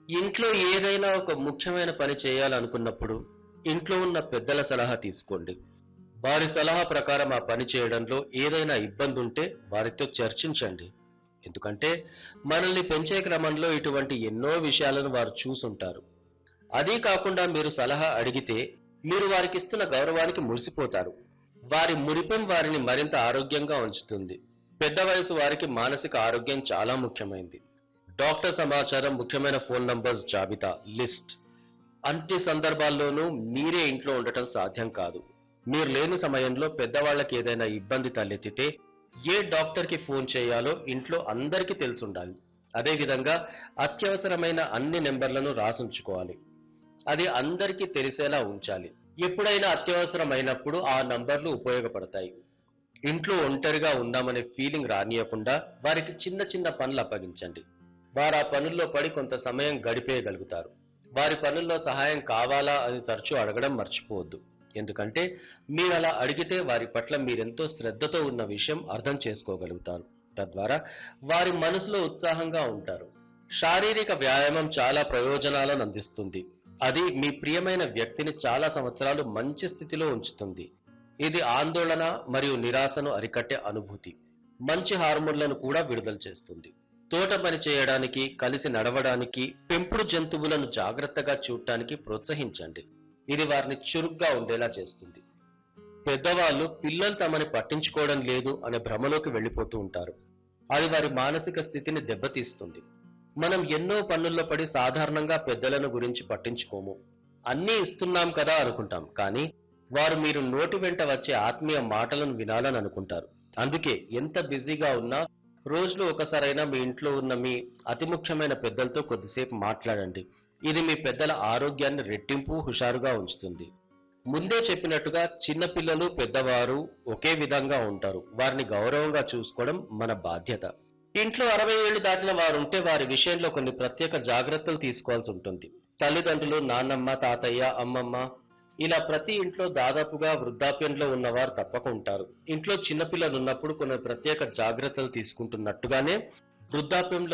ఇంట్లో ఏదైనా ఒక ముఖ్యమైన పని చేయాలనుకున్నప్పుడు ఇంట్లో ఉన్న పెద్దల సలహా తీసుకోండి వారి సలహా ప్రకారం ఆ పని చేయడంలో ఏదైనా ఇబ్బంది ఉంటే వారితో చర్చించండి ఎందుకంటే మనల్ని పెంచే క్రమంలో ఇటువంటి ఎన్నో విషయాలను వారు చూసుంటారు అదీ కాకుండా మీరు సలహా అడిగితే మీరు వారికి ఇస్తున్న గౌరవానికి మురిసిపోతారు వారి మురిపెం వారిని మరింత ఆరోగ్యంగా ఉంచుతుంది పెద్ద వయసు వారికి మానసిక ఆరోగ్యం చాలా ముఖ్యమైనది డాక్టర్ సమాచారం ముఖ్యమైన ఫోన్ నంబర్స్ జాబితా లిస్ట్ అన్ని సందర్భాల్లోనూ మీరే ఇంట్లో ఉండటం సాధ్యం కాదు మీరు లేని సమయంలో పెద్దవాళ్ళకి ఏదైనా ఇబ్బంది తలెత్తితే ఏ డాక్టర్ కి ఫోన్ చేయాలో ఇంట్లో అందరికీ తెలుసుండాలి అదేవిధంగా అత్యవసరమైన అన్ని నెంబర్లను రాసుంచుకోవాలి అది అందరికీ తెలిసేలా ఉంచాలి ఎప్పుడైనా అత్యవసరమైనప్పుడు ఆ నంబర్లు ఉపయోగపడతాయి ఇంట్లో ఒంటరిగా ఉన్నామనే ఫీలింగ్ రానియకుండా వారికి చిన్న చిన్న పనులు అప్పగించండి వారు ఆ పనుల్లో పడి కొంత సమయం గడిపేయగలుగుతారు వారి పనుల్లో సహాయం కావాలా అని తరచూ అడగడం మర్చిపోవద్దు ఎందుకంటే మీరు అలా అడిగితే వారి పట్ల మీరెంతో శ్రద్ధతో ఉన్న విషయం అర్థం చేసుకోగలుగుతారు తద్వారా వారి మనసులో ఉత్సాహంగా ఉంటారు శారీరక వ్యాయామం చాలా ప్రయోజనాలను అందిస్తుంది అది మీ ప్రియమైన వ్యక్తిని చాలా సంవత్సరాలు మంచి స్థితిలో ఉంచుతుంది ఇది ఆందోళన మరియు నిరాశను అరికట్టే అనుభూతి మంచి హార్మోన్లను కూడా విడుదల చేస్తుంది తోట పని చేయడానికి కలిసి నడవడానికి పెంపుడు జంతువులను జాగ్రత్తగా చూడటానికి ప్రోత్సహించండి ఇది వారిని చురుగ్గా ఉండేలా చేస్తుంది పెద్దవాళ్ళు పిల్లలు తమని పట్టించుకోవడం లేదు అనే భ్రమలోకి వెళ్ళిపోతూ ఉంటారు అది వారి మానసిక స్థితిని దెబ్బతీస్తుంది మనం ఎన్నో పనుల్లో పడి సాధారణంగా పెద్దలను గురించి పట్టించుకోము అన్నీ ఇస్తున్నాం కదా అనుకుంటాం కానీ వారు మీరు నోటి వెంట వచ్చే ఆత్మీయ మాటలను వినాలని అనుకుంటారు అందుకే ఎంత బిజీగా ఉన్నా రోజులో ఒకసారైనా మీ ఇంట్లో ఉన్న మీ అతి ముఖ్యమైన పెద్దలతో కొద్దిసేపు మాట్లాడండి ఇది మీ పెద్దల ఆరోగ్యాన్ని రెట్టింపు హుషారుగా ఉంచుతుంది ముందే చెప్పినట్టుగా చిన్న పిల్లలు పెద్దవారు ఒకే విధంగా ఉంటారు వారిని గౌరవంగా చూసుకోవడం మన బాధ్యత ఇంట్లో అరవై ఏళ్లు దాటిన వారు ఉంటే వారి విషయంలో కొన్ని ప్రత్యేక జాగ్రత్తలు తీసుకోవాల్సి ఉంటుంది తల్లిదండ్రులు నాన్నమ్మ తాతయ్య అమ్మమ్మ ఇలా ప్రతి ఇంట్లో దాదాపుగా వృద్ధాప్యంలో ఉన్నవారు తప్పక ఉంటారు ఇంట్లో చిన్నపిల్లలు ఉన్నప్పుడు కొన్ని ప్రత్యేక జాగ్రత్తలు తీసుకుంటున్నట్టుగానే వృద్ధాప్యంలో